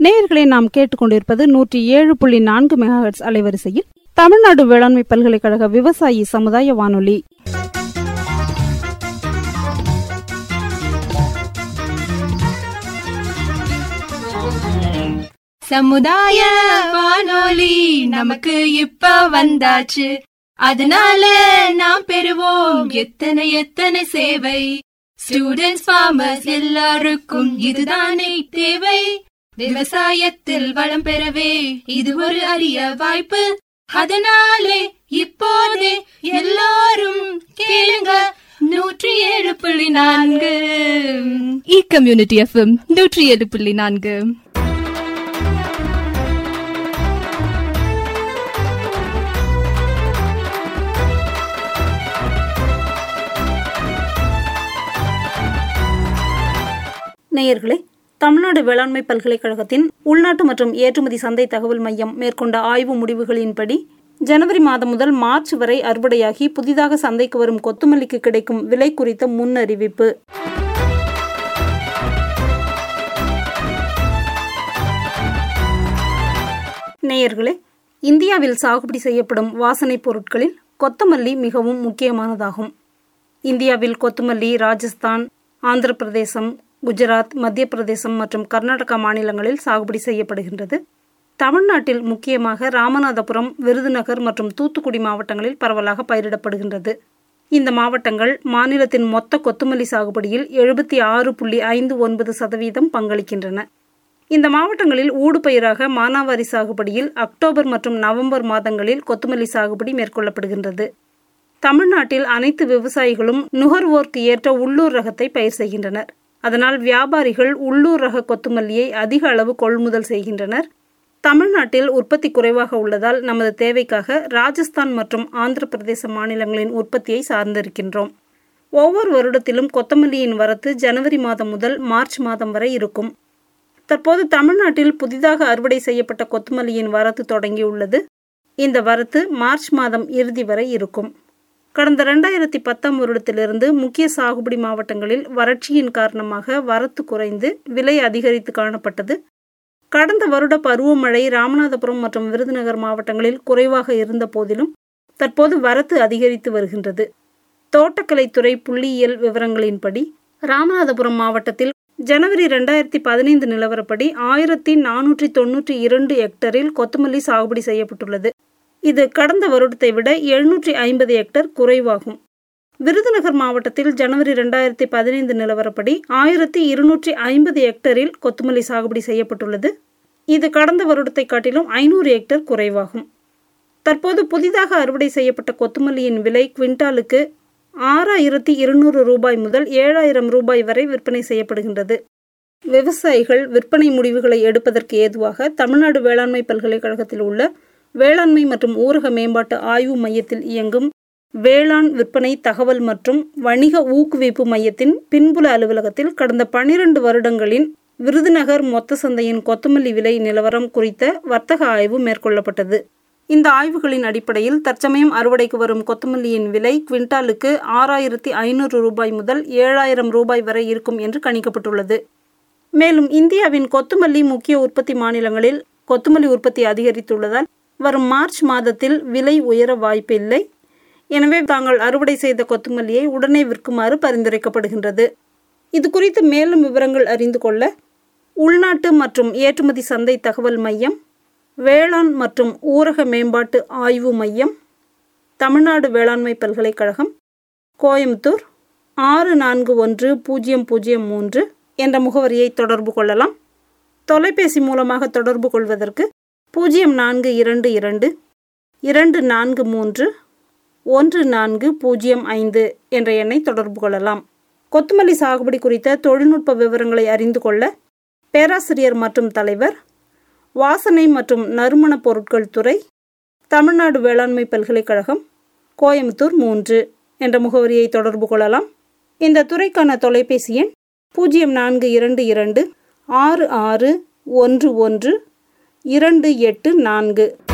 நேயர்களை நாம் கேட்டுக்கொண்டிருப்பது நூற்றி ஏழு புள்ளி நான்கு மெகாஹெட்ஸ் அலைவரிசையில் தமிழ்நாடு வேளாண்மை பல்கலைக்கழக விவசாயி சமுதாய வானொலி சமுதாய வானொலி நமக்கு இப்ப வந்தாச்சு அதனால நாம் பெறுவோம் எத்தனை எத்தனை சேவை ஸ்டூடெண்ட்ஸ் ஃபார்மர்ஸ் எல்லாருக்கும் இதுதானே தேவை விவசாயத்தில் வளம் பெறவே இது ஒரு அரிய வாய்ப்பு அதனாலே இப்போதே எல்லாரும் கேளுங்க நூற்றி ஏழு புள்ளி நான்கு இ கம்யூனிட்டி எஃப்எம் நூற்றி ஏழு புள்ளி நான்கு நேயர்களே தமிழ்நாடு வேளாண்மை பல்கலைக்கழகத்தின் உள்நாட்டு மற்றும் ஏற்றுமதி சந்தை தகவல் மையம் மேற்கொண்ட ஆய்வு முடிவுகளின்படி ஜனவரி மாதம் முதல் மார்ச் வரை அறுவடையாகி புதிதாக சந்தைக்கு வரும் கொத்துமல்லிக்கு கிடைக்கும் விலை குறித்த முன் அறிவிப்பு நேயர்களே இந்தியாவில் சாகுபடி செய்யப்படும் வாசனைப் பொருட்களில் கொத்தமல்லி மிகவும் முக்கியமானதாகும் இந்தியாவில் கொத்துமல்லி ராஜஸ்தான் ஆந்திர பிரதேசம் குஜராத் மத்திய பிரதேசம் மற்றும் கர்நாடகா மாநிலங்களில் சாகுபடி செய்யப்படுகின்றது தமிழ்நாட்டில் முக்கியமாக ராமநாதபுரம் விருதுநகர் மற்றும் தூத்துக்குடி மாவட்டங்களில் பரவலாக பயிரிடப்படுகின்றது இந்த மாவட்டங்கள் மாநிலத்தின் மொத்த கொத்துமல்லி சாகுபடியில் எழுபத்தி ஆறு புள்ளி ஐந்து ஒன்பது சதவீதம் பங்களிக்கின்றன இந்த மாவட்டங்களில் ஊடுபயிராக மானாவாரி சாகுபடியில் அக்டோபர் மற்றும் நவம்பர் மாதங்களில் கொத்துமல்லி சாகுபடி மேற்கொள்ளப்படுகின்றது தமிழ்நாட்டில் அனைத்து விவசாயிகளும் நுகர்வோர்க்கு ஏற்ற உள்ளூர் ரகத்தை பயிர் செய்கின்றனர் அதனால் வியாபாரிகள் உள்ளூர் ரக கொத்துமல்லியை அதிக அளவு கொள்முதல் செய்கின்றனர் தமிழ்நாட்டில் உற்பத்தி குறைவாக உள்ளதால் நமது தேவைக்காக ராஜஸ்தான் மற்றும் ஆந்திர பிரதேச மாநிலங்களின் உற்பத்தியை சார்ந்திருக்கின்றோம் ஒவ்வொரு வருடத்திலும் கொத்தமல்லியின் வரத்து ஜனவரி மாதம் முதல் மார்ச் மாதம் வரை இருக்கும் தற்போது தமிழ்நாட்டில் புதிதாக அறுவடை செய்யப்பட்ட கொத்துமல்லியின் வரத்து தொடங்கியுள்ளது இந்த வரத்து மார்ச் மாதம் இறுதி வரை இருக்கும் கடந்த ரெண்டாயிரத்தி பத்தாம் வருடத்திலிருந்து முக்கிய சாகுபடி மாவட்டங்களில் வறட்சியின் காரணமாக வரத்து குறைந்து விலை அதிகரித்து காணப்பட்டது கடந்த வருட பருவமழை ராமநாதபுரம் மற்றும் விருதுநகர் மாவட்டங்களில் குறைவாக இருந்த போதிலும் தற்போது வரத்து அதிகரித்து வருகின்றது தோட்டக்கலைத்துறை புள்ளியியல் விவரங்களின்படி ராமநாதபுரம் மாவட்டத்தில் ஜனவரி ரெண்டாயிரத்தி பதினைந்து நிலவரப்படி ஆயிரத்தி நானூற்றி தொன்னூற்றி இரண்டு ஹெக்டரில் கொத்தமல்லி சாகுபடி செய்யப்பட்டுள்ளது இது கடந்த வருடத்தை விட எழுநூற்றி ஐம்பது ஹெக்டர் குறைவாகும் விருதுநகர் மாவட்டத்தில் ஜனவரி ரெண்டாயிரத்தி பதினைந்து நிலவரப்படி ஆயிரத்தி இருநூற்றி ஐம்பது ஹெக்டரில் கொத்துமல்லி சாகுபடி செய்யப்பட்டுள்ளது இது கடந்த வருடத்தை காட்டிலும் ஐநூறு ஹெக்டர் குறைவாகும் தற்போது புதிதாக அறுவடை செய்யப்பட்ட கொத்துமல்லியின் விலை குவிண்டாலுக்கு ஆறாயிரத்தி இருநூறு ரூபாய் முதல் ஏழாயிரம் ரூபாய் வரை விற்பனை செய்யப்படுகின்றது விவசாயிகள் விற்பனை முடிவுகளை எடுப்பதற்கு ஏதுவாக தமிழ்நாடு வேளாண்மை பல்கலைக்கழகத்தில் உள்ள வேளாண்மை மற்றும் ஊரக மேம்பாட்டு ஆய்வு மையத்தில் இயங்கும் வேளாண் விற்பனை தகவல் மற்றும் வணிக ஊக்குவிப்பு மையத்தின் பின்புல அலுவலகத்தில் கடந்த பனிரெண்டு வருடங்களின் விருதுநகர் மொத்த சந்தையின் கொத்தமல்லி விலை நிலவரம் குறித்த வர்த்தக ஆய்வு மேற்கொள்ளப்பட்டது இந்த ஆய்வுகளின் அடிப்படையில் தற்சமயம் அறுவடைக்கு வரும் கொத்தமல்லியின் விலை குவிண்டாலுக்கு ஆறாயிரத்தி ஐநூறு ரூபாய் முதல் ஏழாயிரம் ரூபாய் வரை இருக்கும் என்று கணிக்கப்பட்டுள்ளது மேலும் இந்தியாவின் கொத்துமல்லி முக்கிய உற்பத்தி மாநிலங்களில் கொத்துமல்லி உற்பத்தி அதிகரித்துள்ளதால் வரும் மார்ச் மாதத்தில் விலை உயர வாய்ப்பில்லை எனவே தாங்கள் அறுவடை செய்த கொத்துமல்லியை உடனே விற்குமாறு பரிந்துரைக்கப்படுகின்றது இது குறித்து மேலும் விவரங்கள் அறிந்து கொள்ள உள்நாட்டு மற்றும் ஏற்றுமதி சந்தை தகவல் மையம் வேளாண் மற்றும் ஊரக மேம்பாட்டு ஆய்வு மையம் தமிழ்நாடு வேளாண்மை பல்கலைக்கழகம் கோயம்புத்தூர் ஆறு நான்கு ஒன்று பூஜ்ஜியம் பூஜ்ஜியம் மூன்று என்ற முகவரியை தொடர்பு கொள்ளலாம் தொலைபேசி மூலமாக தொடர்பு கொள்வதற்கு பூஜ்ஜியம் நான்கு இரண்டு இரண்டு இரண்டு நான்கு மூன்று ஒன்று நான்கு பூஜ்ஜியம் ஐந்து என்ற எண்ணை தொடர்பு கொள்ளலாம் கொத்துமல்லி சாகுபடி குறித்த தொழில்நுட்ப விவரங்களை அறிந்து கொள்ள பேராசிரியர் மற்றும் தலைவர் வாசனை மற்றும் நறுமணப் பொருட்கள் துறை தமிழ்நாடு வேளாண்மை பல்கலைக்கழகம் கோயம்புத்தூர் மூன்று என்ற முகவரியை தொடர்பு கொள்ளலாம் இந்த துறைக்கான தொலைபேசி எண் பூஜ்ஜியம் நான்கு இரண்டு இரண்டு ஆறு ஆறு ஒன்று ஒன்று இரண்டு எட்டு நான்கு